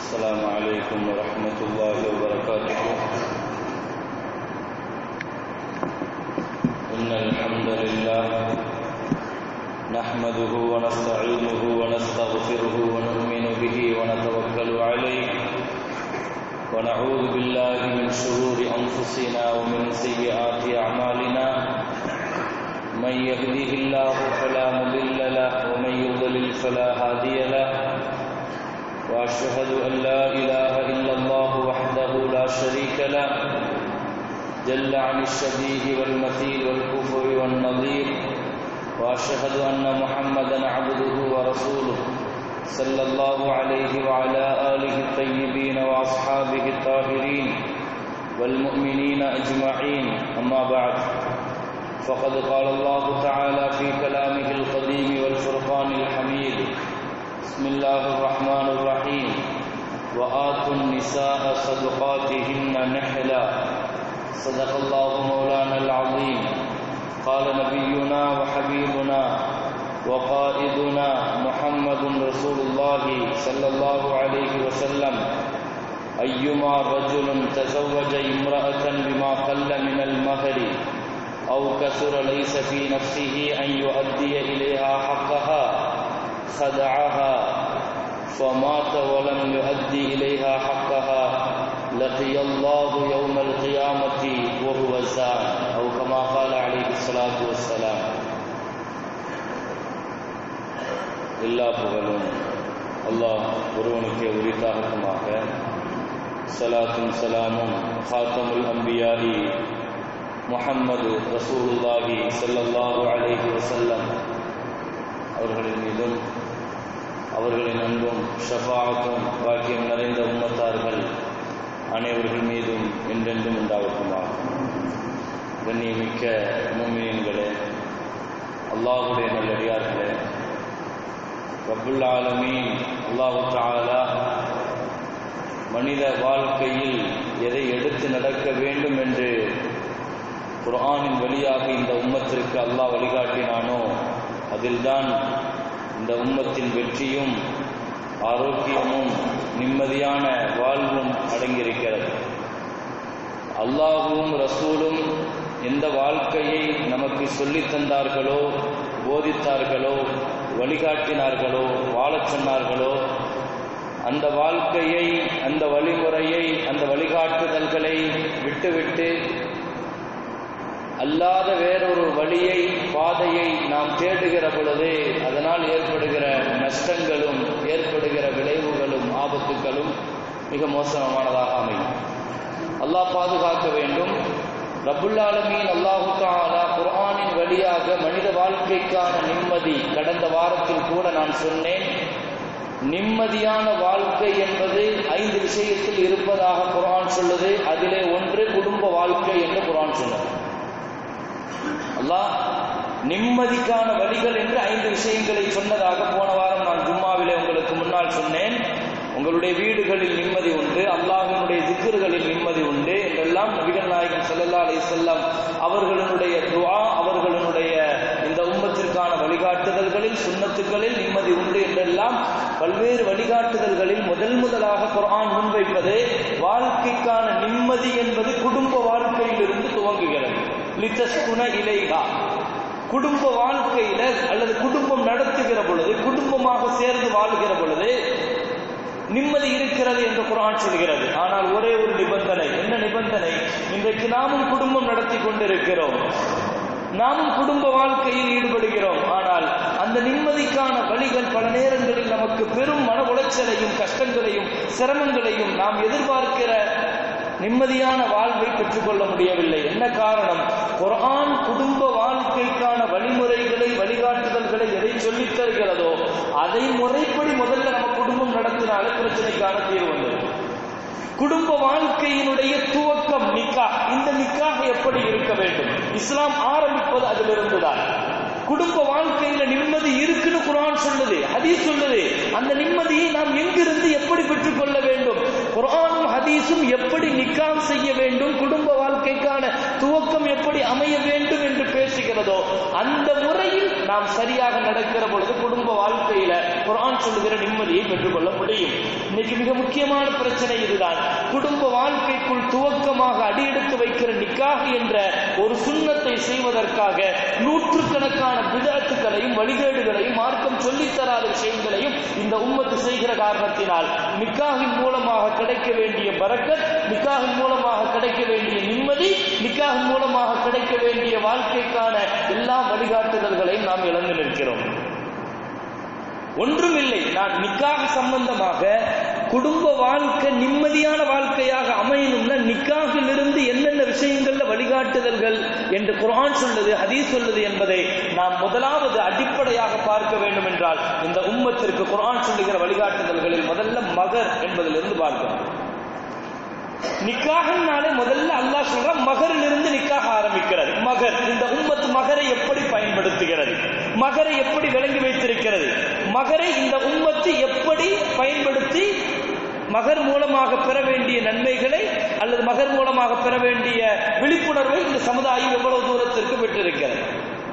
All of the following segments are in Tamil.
السلام عليكم ورحمة الله وبركاته إن الحمد لله نحمده ونستعينه ونستغفره ونؤمن به ونتوكل عليه ونعوذ بالله من شرور أنفسنا ومن سيئات أعمالنا من يهده الله فلا مضل له ومن يضلل فلا هادي له واشهد ان لا اله الا الله وحده لا شريك له جل عن الشبيه والمثيل والكفر والنظير واشهد ان محمدا عبده ورسوله صلى الله عليه وعلى اله الطيبين واصحابه الطاهرين والمؤمنين اجمعين اما بعد فقد قال الله تعالى في كلامه القديم والفرقان الحميد بسم الله الرحمن الرحيم وآتوا النساء صدقاتهن نحلا صدق الله مولانا العظيم قال نبينا وحبيبنا وقائدنا محمد رسول الله صلى الله عليه وسلم أيما رجل تزوج امرأة بما قل من المهر أو كثر ليس في نفسه أن يؤدي إليها حقها خدعها فمات ولم يؤدي إليها حقها لقي الله يوم القيامة وهو زان أو كما قال عليه الصلاة والسلام எல்லா புகழும் அல்லாஹ் ஒருவனுக்கு உரித்தாகட்டுமாக சலாத்தும் சலாமும் ஹாத்தமுல் அம்பியாரி முஹம்மது ரசூலுல்லாஹி ஸல்லல்லாஹு அலைஹி வஸல்லம் அவர்களின் மீதும் அவர்களின் அன்பும் ஷஃபாஅத்தும் பாக்கியம் நிறைந்த உம்மத்தார்கள் அனைவர்கள் மீதும் என்றென்றும் உண்டாகட்டுமா கண்ணியமிக்க மும்மியன்களே அல்லாஹுடைய நல்லடியார்களே ரப்புல் ஆலமீன் அல்லாஹு தாலா மனித வாழ்க்கையில் எதை எடுத்து நடக்க வேண்டும் என்று குர்ஆனின் வழியாக இந்த உம்மத்திற்கு அல்லாஹ் வழிகாட்டினானோ அதில்தான் இந்த உம்மத்தின் வெற்றியும் ஆரோக்கியமும் நிம்மதியான வாழ்வும் அடங்கியிருக்கிறது அல்லாஹுவும் ரசூலும் எந்த வாழ்க்கையை நமக்கு சொல்லித் தந்தார்களோ போதித்தார்களோ வழிகாட்டினார்களோ வாழச் சொன்னார்களோ அந்த வாழ்க்கையை அந்த வழிமுறையை அந்த வழிகாட்டுதல்களை விட்டுவிட்டு அல்லாத வேறொரு வழியை பாதையை நாம் தேடுகிற பொழுது அதனால் ஏற்படுகிற நஷ்டங்களும் ஏற்படுகிற விளைவுகளும் ஆபத்துகளும் மிக மோசமானதாக அமையும் அல்லாஹ் பாதுகாக்க வேண்டும் ரபுல்லாலமீன் அல்லாஹு தாலா குர்ஆனின் வழியாக மனித வாழ்க்கைக்கான நிம்மதி கடந்த வாரத்தில் கூட நான் சொன்னேன் நிம்மதியான வாழ்க்கை என்பது ஐந்து விஷயத்தில் இருப்பதாக குர்ஆன் சொல்லுது அதிலே ஒன்று குடும்ப வாழ்க்கை என்று குர்ஆன் சொன்னது அல்லாஹ் நிம்மதிக்கான வழிகள் என்று ஐந்து விஷயங்களை சொன்னதாக போன வாரம் நான் ஜும்மாவிலே உங்களுக்கு முன்னால் சொன்னேன் உங்களுடைய வீடுகளில் நிம்மதி உண்டு அல்லாஹினுடைய திக்கர்களில் நிம்மதி உண்டு என்றெல்லாம் நபிகள் நாயகம் சல்லல்லா அலி செல்லம் அவர்களுடைய துவா அவர்களுடைய இந்த உம்மத்திற்கான வழிகாட்டுதல்களில் சுண்ணத்துக்களில் நிம்மதி உண்டு என்றெல்லாம் பல்வேறு வழிகாட்டுதல்களில் முதல் முதலாக குரான் முன்வைப்பது வாழ்க்கைக்கான நிம்மதி என்பது குடும்ப வாழ்க்கையிலிருந்து துவங்குகிறது லித்தஸ்குண இலைகா குடும்ப வாழ்க்கையில அல்லது குடும்பம் நடத்துகிற பொழுது குடும்பமாக சேர்ந்து வாழ்கிற பொழுது நிம்மதி இருக்கிறது என்று குரான் சொல்கிறது ஆனால் ஒரே ஒரு நிபந்தனை என்ன நிபந்தனை இன்றைக்கு நாமும் குடும்பம் நடத்தி கொண்டிருக்கிறோம் நாமும் குடும்ப வாழ்க்கையில் ஈடுபடுகிறோம் ஆனால் அந்த நிம்மதிக்கான வழிகள் பல நேரங்களில் நமக்கு பெரும் மன உளைச்சலையும் கஷ்டங்களையும் சிரமங்களையும் நாம் எதிர்பார்க்கிற நிம்மதியான வாழ்வை பெற்றுக்கொள்ள முடியவில்லை என்ன காரணம் குரான் குடும்ப வாழ்க்கைக்கான வழிமுறைகளை வழிகாட்டுதல்களை எதை சொல்லித் தருகிறதோ அதை முறைப்படி முதல்ல நம்ம குடும்பம் நடத்தினாலே பிரச்சனைக்கான தீர்வு வந்தது குடும்ப வாழ்க்கையினுடைய துவக்கம் நிக்கா இந்த நிக்காக எப்படி இருக்க வேண்டும் இஸ்லாம் ஆரம்பிப்பது அதிலிருந்து தான் குடும்ப வாழ்க்கையில நிம்மதி இருக்குன்னு குரான் சொல்லுது ஹதீஸ் சொல்லுது அந்த நிம்மதியை நாம் எங்கிருந்து எப்படி பெற்றுக்கொள்ள வேண்டும் குரானும் ஹதீஸும் எப்படி நிக்காம் செய்ய வேண்டும் குடும்ப வாழ்க்கைக்கான துவக்கம் எப்படி அமைய வேண்டும் என்று பேசுகிறது இருக்கிறதோ அந்த முறையில் நாம் சரியாக நடக்கிற பொழுது குடும்ப வாழ்க்கையில குரான் சொல்லுகிற நிம்மதியை பெற்றுக்கொள்ள முடியும் இன்னைக்கு மிக முக்கியமான பிரச்சனை இதுதான் குடும்ப வாழ்க்கைக்குள் துவக்கமாக அடியெடுத்து வைக்கிற நிக்காக என்ற ஒரு சுண்ணத்தை செய்வதற்காக நூற்றுக்கணக்கான விதத்துக்களையும் வழிகேடுகளையும் மார்க்கம் சொல்லித்தராத விஷயங்களையும் இந்த உம்மத்து செய்கிற காரணத்தினால் நிக்காகின் மூலமாக கிடைக்க வேண்டிய பரக்கத் நிக்காகின் மூலமாக கிடைக்க வேண்டிய நிம்மதி நிக்காகின் மூலமாக கிடைக்க வேண்டிய வாழ்க்கைக்கான எல்லா வழிகாட்டுதல்களையும் நாம் இழந்து நிற்கிறோம் ஒன்றுமில்லை நான் நிக்காக சம்பந்தமாக குடும்ப வாழ்க்கை நிம்மதியான வாழ்க்கையாக அமையணும்னா நிக்காகிலிருந்து என்னென்ன விஷயங்கள்ல வழிகாட்டுதல்கள் என்று குரான் சொல்லுது ஹதீஸ் சொல்லுது என்பதை நாம் முதலாவது அடிப்படையாக பார்க்க வேண்டும் என்றால் இந்த உம்மத்திற்கு குரான் சொல்லுகிற வழிகாட்டுதல்களில் முதல்ல மகர் என்பதிலிருந்து பார்க்கணும் நிக்காகனாலே முதல்ல அல்லாஹ் சொல்ற மகரிலிருந்து நிக்காக ஆரம்பிக்கிறது மகர் இந்த உம்மத்து மகரை எப்படி பயன்படுத்துகிறது மகரை எப்படி விளங்கி வைத்திருக்கிறது மகரை இந்த உம்மத்து எப்படி பயன்படுத்தி மகர் மூலமாக பெற வேண்டிய நன்மைகளை அல்லது மகர் மூலமாக பெற வேண்டிய விழிப்புணர்வை இந்த சமுதாயம் எவ்வளவு தூரத்திற்கு பெற்றிருக்கிறது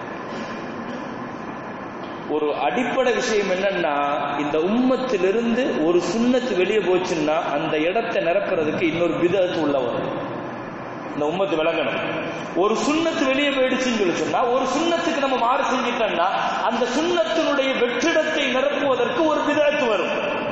ஒரு அடிப்படை விஷயம் என்னன்னா இந்த உம்மத்திலிருந்து ஒரு சுண்ணத்து வெளியே போச்சுன்னா அந்த இடத்தை நிரப்புறதுக்கு இன்னொரு விதத்து உள்ள வரும் இந்த உம்மத்து விளங்கணும் ஒரு சுண்ணத்து வெளியே போயிடுச்சுன்னு சொல்லி சொன்னா ஒரு சுண்ணத்துக்கு நம்ம மாறு செஞ்சிட்டோம்னா அந்த சுண்ணத்தினுடைய வெற்றிடத்தை நிரப்புவதற்கு ஒரு விதத்து வரும்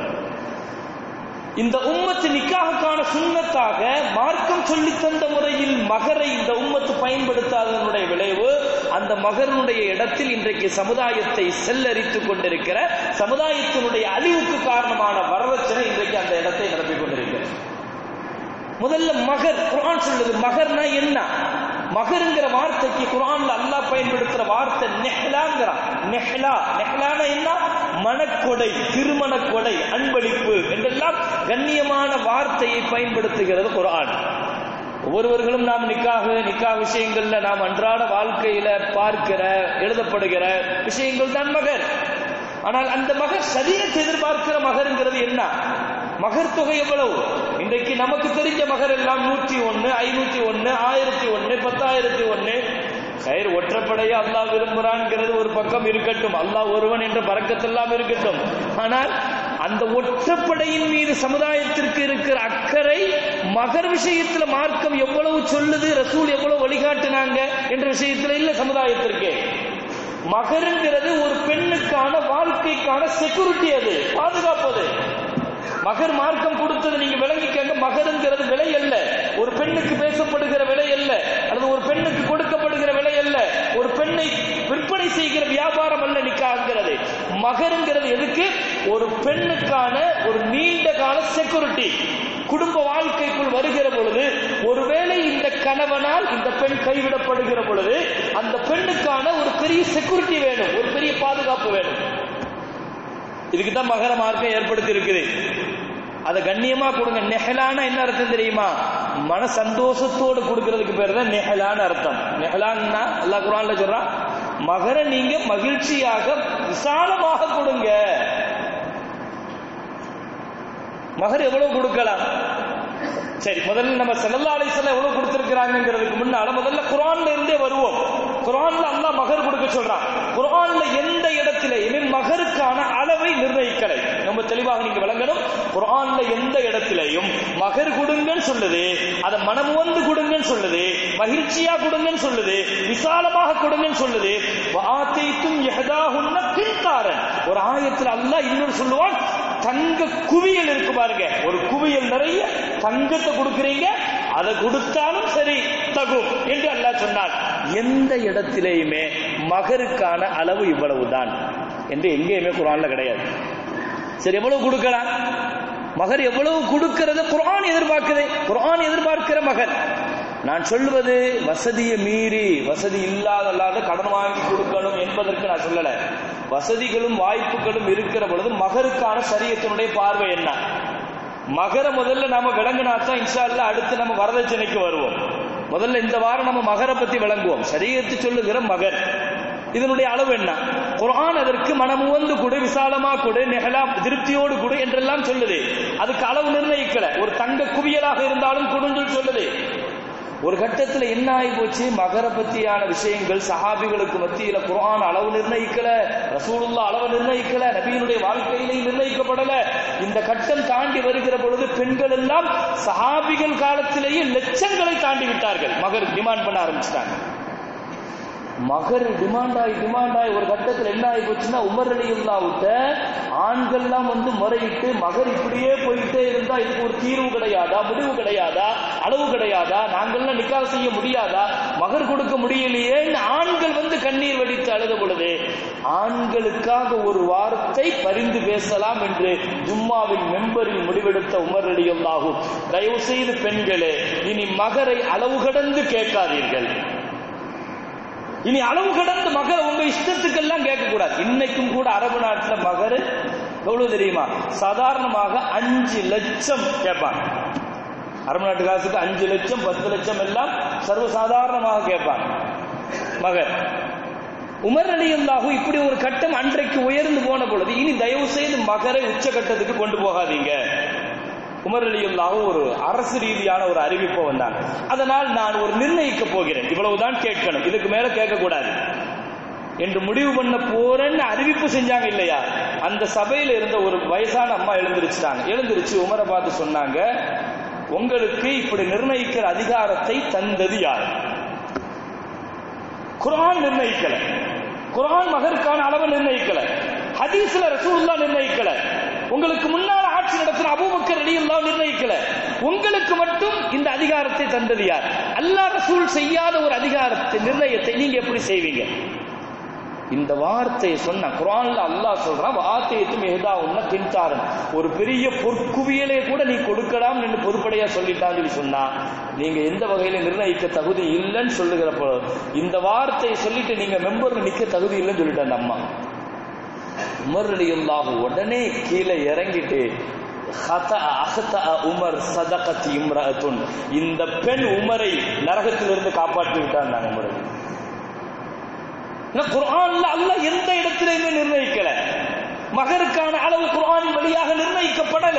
இந்த உம்மத்து நிக்காகக்கான சுண்ணத்தாக மார்க்கம் சொல்லி தந்த முறையில் மகரை இந்த உம்மத்து பயன்படுத்தாததனுடைய விளைவு அந்த மகனுடைய இடத்தில் இன்றைக்கு சமுதாயத்தை செல்லரித்துக் கொண்டிருக்கிற சமுதாயத்தினுடைய அழிவுக்கு காரணமான வரதட்சணை இன்றைக்கு அந்த இடத்தை நிரப்பிக் கொண்டிருக்கிறது முதல்ல மகர் குரான் சொல்லுது மகர்னா என்ன மகருங்கிற வார்த்தைக்கு குரான்ல அல்லாஹ் பயன்படுத்துற வார்த்தை நெஹ்லாங்கிறான் நெஹ்லா நெஹ்லான என்ன மனக்கொடை திருமண கொடை அன்பளிப்பு என்றெல்லாம் கண்ணியமான வார்த்தையை பயன்படுத்துகிறது குரான் ஒவ்வொருவர்களும் நாம் நிக்காக நிக்கா விஷயங்கள்ல நாம் அன்றாட வாழ்க்கையில பார்க்கிற எழுதப்படுகிற விஷயங்கள் தான் மகர் ஆனால் அந்த மகர் சரீரத்தை எதிர்பார்க்கிற மகருங்கிறது என்ன மகர் தொகை எவ்வளவு இன்றைக்கு நமக்கு தெரிஞ்ச மகர் எல்லாம் நூற்றி ஒன்னு ஐநூத்தி ஒன்னு ஆயிரத்தி ஒன்னு பத்தாயிரத்தி ஒன்னு கயிறு ஒற்றப்படையா அல்லாஹ் விரும்புறான்ங்கிறது ஒரு பக்கம் இருக்கட்டும் அல்லாஹ் ஒருவன் என்ற பறக்கத்தெல்லாம் இருக்கட்டும் ஆனால் அந்த ஒற்றப்படையின் மீது சமுதாயத்திற்கு இருக்கிற அக்கறை மகர் விஷயத்துல மார்க்கம் எவ்வளவு சொல்லுது ரசூல் எவ்வளவு வழிகாட்டுனாங்க என்ற விஷயத்துல இல்ல சமுதாயத்திற்கு மகருங்கிறது ஒரு பெண்ணுக்கான வாழ்க்கைக்கான செக்யூரிட்டி அது பாதுகாப்பு அது மகர் மார்க்கம் கொடுத்தது நீங்க விளங்கிக்கங்க மகருங்கிறது விலை அல்ல ஒரு பெண்ணுக்கு பேசப்படுகிற விலை அல்ல அல்லது ஒரு பெண்ணுக்கு கொடுக்கப்படுகிற விலை அல்ல ஒரு பெண்ணை விற்பனை செய்கிற வியாபாரம் அல்ல நிக்காங்கிறது மகருங்கிறது எதுக்கு ஒரு பெண்ணுக்கான ஒரு நீண்ட கால செக்யூரிட்டி குடும்ப வாழ்க்கைக்குள் வருகிற பொழுது ஒருவேளை இந்த கணவனால் இந்த பெண் கைவிடப்படுகிற பொழுது அந்த பெண்ணுக்கான ஒரு பெரிய செக்யூரிட்டி வேணும் ஒரு பெரிய பாதுகாப்பு வேணும் இதுக்கு தான் மகர மார்க்கம் ஏற்படுத்தி இருக்குது அதை கண்ணியமா கொடுங்க நெஹலான என்ன அர்த்தம் தெரியுமா மன சந்தோஷத்தோடு கொடுக்கறதுக்கு பேர் தான் நெஹலான அர்த்தம் நெஹலான்னா அல்லா குரான்ல சொல்றான் மகர நீங்க மகிழ்ச்சியாக விசாலமாக கொடுங்க மகர் எவ்வளவு கொடுக்கலாம் சரி முதல்ல நம்ம செல்லல்லா அலிசல்ல எவ்வளவு கொடுத்திருக்கிறாங்கிறதுக்கு முன்னால முதல்ல குரான்ல இருந்தே வருவோம் குரான்ல அல்லாஹ் மகர் கொடுக்க சொல்றான் குரான்ல எந்த இடத்திலேயுமே மகருக்கான அளவை நிர்ணயிக்கலை ரொம்ப தெளிவாக நீங்க விளங்கணும் குரான்ல எந்த இடத்திலையும் மகர் கொடுங்கன்னு சொல்லுது அதை மனம் வந்து கொடுங்கன்னு சொல்லுது மகிழ்ச்சியா கொடுங்கன்னு சொல்லுது விசாலமாக கொடுங்கன்னு சொல்லுது வாத்தைத்தும் எஹதாஹுன்ன பின்தாரன் ஒரு ஆயத்துல அல்லாஹ் இன்னொரு சொல்லுவான் தங்க குவியல் இருக்கு பாருங்க ஒரு குவியல் நிறைய தங்கத்தை கொடுக்கிறீங்க அதை கொடுத்தாலும் சரி தகும் என்று அல்லாஹ் சொன்னார் எந்த இடத்திலேயுமே மகருக்கான அளவு இவ்வளவுதான் என்று எங்கேயுமே குரான்ல கிடையாது சரி எவ்வளவு கொடுக்கலாம் மகர் எவ்வளவு கொடுக்கிறது குரான் எதிர்பார்க்குது குரான் எதிர்பார்க்கிற மகர் நான் சொல்லுவது வசதியை மீறி வசதி இல்லாத அல்லாத கடன் வாங்கி கொடுக்கணும் என்பதற்கு நான் சொல்லல வசதிகளும் வாய்ப்புகளும் இருக்கிற பொழுது மகருக்கான சரியத்தினுடைய பார்வை என்ன மகர முதல்ல நாம விளங்கினாத்தான் இன்ஷா அல்லா அடுத்து நம்ம வரதட்சணைக்கு வருவோம் முதல்ல இந்த வாரம் நம்ம மகரை பத்தி விளங்குவோம் சரியத்து சொல்லுகிற மகர் இதனுடைய அளவு என்ன குரான் அதற்கு மனமுவந்து கொடு விசாலமா கொடு நெகலா திருப்தியோடு கொடு என்றெல்லாம் சொல்லுது அதுக்கு அளவு நிர்ணயிக்கல ஒரு தங்க குவியலாக இருந்தாலும் கொடுங்கள் சொல்லுது ஒரு கட்டத்துல என்ன ஆகி போச்சு மகர பத்தியான விஷயங்கள் சஹாபிகளுக்கு மத்தியில குர்ஆன் அளவு நிர்ணயிக்கல ரசூலுல்லா அளவு நிர்ணயிக்கல நபியினுடைய வாழ்க்கையிலையும் நிர்ணயிக்கப்படல இந்த கட்டம் தாண்டி வருகிற பொழுது பெண்கள் எல்லாம் சஹாபிகள் காலத்திலேயே லட்சங்களை தாண்டி விட்டார்கள் மகர் டிமாண்ட் பண்ண ஆரம்பிச்சிட்டாங்க மகர் டிமாண்ட் ஆகி டிமாண்ட் ஆகி ஒரு கட்டத்தில் என்ன ஆகி போச்சுன்னா உமர் அலியுல்லாவிட்ட ஆண்கள்லாம் வந்து முறையிட்டு மகர் இப்படியே போயிட்டே இருந்தா இதுக்கு ஒரு தீர்வு கிடையாதா முடிவு கிடையாதா அளவு கிடையாதா நாங்கள்லாம் நிக்காக செய்ய முடியாதா மகர் கொடுக்க முடியலையே ஆண்கள் வந்து கண்ணீர் வடித்து அழுத பொழுது ஆண்களுக்காக ஒரு வார்த்தை பரிந்து பேசலாம் என்று ஜும்மாவின் மெம்பரில் முடிவெடுத்த உமர் அலியுல்லாகும் தயவு செய்து பெண்களே இனி மகரை அளவு கடந்து கேட்காதீர்கள் இனி அளவு கடந்து மகர் உங்க இஷ்டத்துக்கெல்லாம் கேட்க கூடாது இன்னைக்கும் கூட அரபு நாட்டுல மகர் எவ்வளவு தெரியுமா சாதாரணமாக அஞ்சு லட்சம் கேட்பாங்க அரபு நாட்டு காசுக்கு அஞ்சு லட்சம் பத்து லட்சம் எல்லாம் சர்வசாதாரணமாக கேட்பாங்க மகர் உமர் அலியல்லாஹு இப்படி ஒரு கட்டம் அன்றைக்கு உயர்ந்து போன பொழுது இனி தயவு செய்து மகரை உச்சகட்டத்துக்கு கொண்டு போகாதீங்க உமர் அலியுல்லாஹு ஒரு அரசு ரீதியான ஒரு அறிவிப்பு வந்தாங்க அதனால் நான் ஒரு நிர்ணயிக்க போகிறேன் இவ்வளவுதான் கேட்கணும் இதுக்கு மேல கேட்க கூடாது என்று முடிவு பண்ண போறேன்னு அறிவிப்பு செஞ்சாங்க இல்லையா அந்த சபையில இருந்த ஒரு வயசான அம்மா எழுந்திருச்சிட்டாங்க எழுந்திருச்சு உமரை பார்த்து சொன்னாங்க உங்களுக்கு இப்படி நிர்ணயிக்கிற அதிகாரத்தை தந்தது யார் குரான் நிர்ணயிக்கல குரான் மகருக்கான அளவை நிர்ணயிக்கல ஹதீஸ்ல ரசூலுல்லா நிர்ணயிக்கல உங்களுக்கு முன்னால் ஆட்சி நடத்தின அபூபக்கர் ரலியல்லாஹு நிர்ணயிக்கல உங்களுக்கு மட்டும் இந்த அதிகாரத்தை தந்தது யார் அல்லாஹ் ரசூல் செய்யாத ஒரு அதிகாரத்தை நிர்ணயத்தை நீங்க எப்படி செய்வீங்க இந்த வார்த்தையை சொன்ன குரான்ல அல்லாஹ் சொல்றான் வார்த்தையத்து மிகதா உன்ன தின்தாரன் ஒரு பெரிய பொற்குவியலே கூட நீ கொடுக்கலாம் என்று பொதுப்படையா சொல்லிட்டான்னு சொல்லி சொன்னா நீங்க எந்த வகையில நிர்ணயிக்க தகுதி இல்லைன்னு சொல்லுகிறப்போ இந்த வார்த்தையை சொல்லிட்டு நீங்க மெம்பர்ல நிக்க தகுதி இல்லைன்னு சொல்லிட்டு அந்த அம்மா உமர் அலியுல்லாஹு உடனே கீழே இறங்கிட்டு உமர் சதகத் இம்ரஅத்துன் இந்த பெண் உமரை நரகத்திலிருந்து காப்பாற்றி விட்டார் நாங்க உமரை குர்ஆன்ல அல்லாஹ் எந்த இடத்திலையுமே நிர்ணயிக்கல மகருக்கான அளவு குர்ஆனின் வழியாக நிர்ணயிக்கப்படல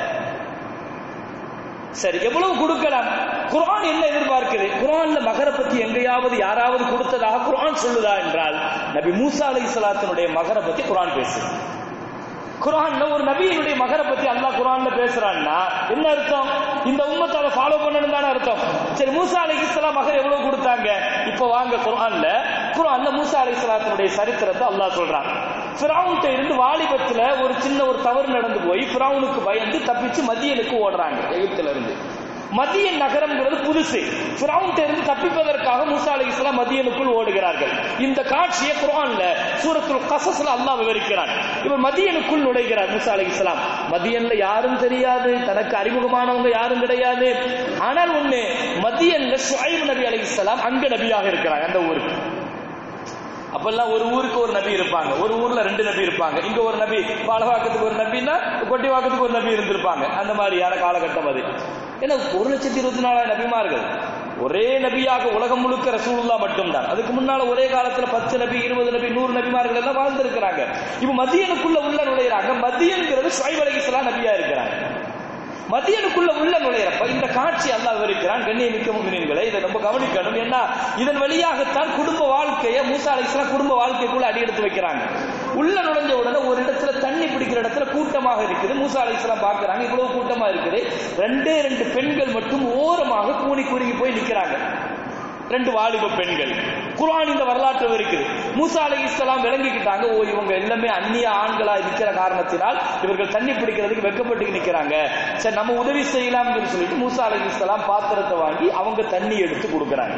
சரி எவ்வளவு கொடுக்கலாம் குர்ஆன் என்ன எதிர்பார்க்குது குர்ஆன்ல மகரை பத்தி எங்கேயாவது யாராவது கொடுத்ததாக குர்ஆன் சொல்லுதா என்றால் நபி மூசா அலை சலாத்தினுடைய மகரை பத்தி குர்ஆன் பேசுது குரான்ல ஒரு நபியினுடைய மகரை பத்தி அல்லாஹ் குரான்ல பேசுறான்னா என்ன அர்த்தம் இந்த உம்மத்தை அதை ஃபாலோ பண்ணணும் தானே அர்த்தம் சரி மூசா அலி இஸ்லாம் மகர் எவ்வளவு கொடுத்தாங்க இப்ப வாங்க குரான்ல குரான்ல மூசா அலி இஸ்லாத்தினுடைய சரித்திரத்தை அல்லாஹ் சொல்றான் பிராவுன்ட்ட இருந்து வாலிபத்துல ஒரு சின்ன ஒரு தவறு நடந்து போய் பிராவுனுக்கு பயந்து தப்பிச்சு மதியனுக்கு ஓடுறாங்க எகிப்துல இருந்து மதியன் நகரம்ங்கிறது புதுசு பிராவுன்ட்ட இருந்து தப்பிப்பதற்காக மூசா அலி இஸ்லாம் மதியனுக்குள் ஓடுகிறார்கள் இந்த காட்சியை குரான்ல சூரத்துல் கசஸ்ல அல்லாஹ் விவரிக்கிறான் இவர் மதியனுக்குள் நுழைகிறார் மூசா அலி இஸ்லாம் மதியன்ல யாரும் தெரியாது தனக்கு அறிமுகமானவங்க யாரும் கிடையாது ஆனால் ஒண்ணு மதியன்ல ஷுஐப் நபி அலி இஸ்லாம் அங்க நபியாக இருக்கிறாங்க அந்த ஊருக்கு அப்பெல்லாம் ஒரு ஊருக்கு ஒரு நபி இருப்பாங்க ஒரு ஊர்ல ரெண்டு நபி இருப்பாங்க இங்க ஒரு நபி பாலவாக்கத்துக்கு ஒரு நபின்னா கொட்டிவாக்கத்துக்கு ஒரு நபி இருந்திருப்பாங்க அந்த மாதிரியான காலகட்டம் அது ஏன்னா ஒரு லட்சத்தி இருபத்தி நாலாயிரம் நபிமார்கள் ஒரே நபியாக உலகம் முழுக்க ரசூலுல்லா மட்டும்தான் அதுக்கு முன்னால ஒரே காலத்துல பத்து நபி இருபது நபி நூறு நபிமார்கள் எல்லாம் வாழ்ந்திருக்கிறாங்க இப்ப மதியனுக்குள்ள உள்ள நுழையிறாங்க மதியன்கிறது ஷுவைப் அலைஹிஸ்ஸலாம் நபியா இருக்கிறாங்க மதியனுக்குள்ள உள்ள நுழையிறப்ப இந்த காட்சி அல்லாஹ் விவரிக்கிறான் கண்ணியமிக்க முகினீன்களை இதை ரொம்ப கவனிக்கணும் ஏன்னா இதன் வழியாகத்தான் குடும்ப வாழ்க்கையை மூசா அலைஹிஸ்ஸலாம் குடும்ப வாழ்க்கைக்குள்ள அடி எடுத்து வைக்கிறாங்க உள்ள நுழைஞ்ச உடனே ஒரு இடத்துல தண்ணி பிடிக்கிற இடத்துல கூட்டமாக இருக்குது மூசா அலைஹிஸ்ஸலாம் பார்க்கறாங்க இவ்வளவு கூட்டமா இருக்குது ரெண்டே ரெண்டு பெண்கள் மட்டும் ஓரமாக கூனி குறுகி போய் நிக்கிறாங்க ரெண்டு வாலிப பெண்கள் குர்ஆன் இந்த வரலாற்று இருக்குது மூசா அலை இஸ்லாம் விளங்கிக்கிட்டாங்க ஓ இவங்க எல்லாமே அந்நிய ஆண்களா இருக்கிற காரணத்தினால் இவர்கள் தண்ணி பிடிக்கிறதுக்கு வெக்கப்பட்டு நிக்கிறாங்க சரி நம்ம உதவி செய்யலாம்னு சொல்லிட்டு மூசா அலை இஸ்லாம் பாத்திரத்தை வாங்கி அவங்க தண்ணி எடுத்து கொடுக்கறாங்க